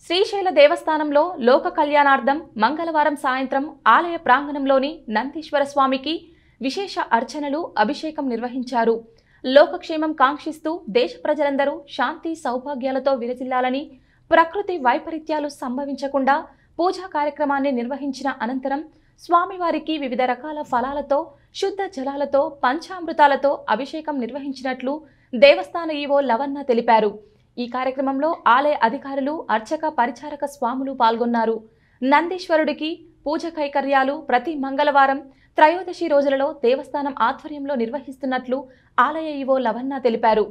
శ్రీశైల దేవస్థానంలో లోక కళ్యాణార్థం మంగళవారం సాయంత్రం ఆలయ ప్రాంగణంలోని నందీశ్వర స్వామికి విశేష అర్చనలు అభిషేకం నిర్వహించారు లోకక్షేమం కాంక్షిస్తూ దేశ ప్రజలందరూ శాంతి సౌభాగ్యాలతో విరజిల్లాలని ప్రకృతి వైపరీత్యాలు సంభవించకుండా పూజా కార్యక్రమాన్ని నిర్వహించిన అనంతరం స్వామివారికి వివిధ రకాల ఫలాలతో శుద్ధ జలాలతో పంచామృతాలతో అభిషేకం నిర్వహించినట్లు దేవస్థాన ఈవో లవన్న తెలిపారు ఈ కార్యక్రమంలో ఆలయ అధికారులు అర్చక పరిచారక స్వాములు పాల్గొన్నారు నందీశ్వరుడికి పూజ కైకర్యాలు ప్రతి మంగళవారం త్రయోదశి రోజులలో దేవస్థానం ఆధ్వర్యంలో నిర్వహిస్తున్నట్లు ఆలయ ఈవో లవన్న తెలిపారు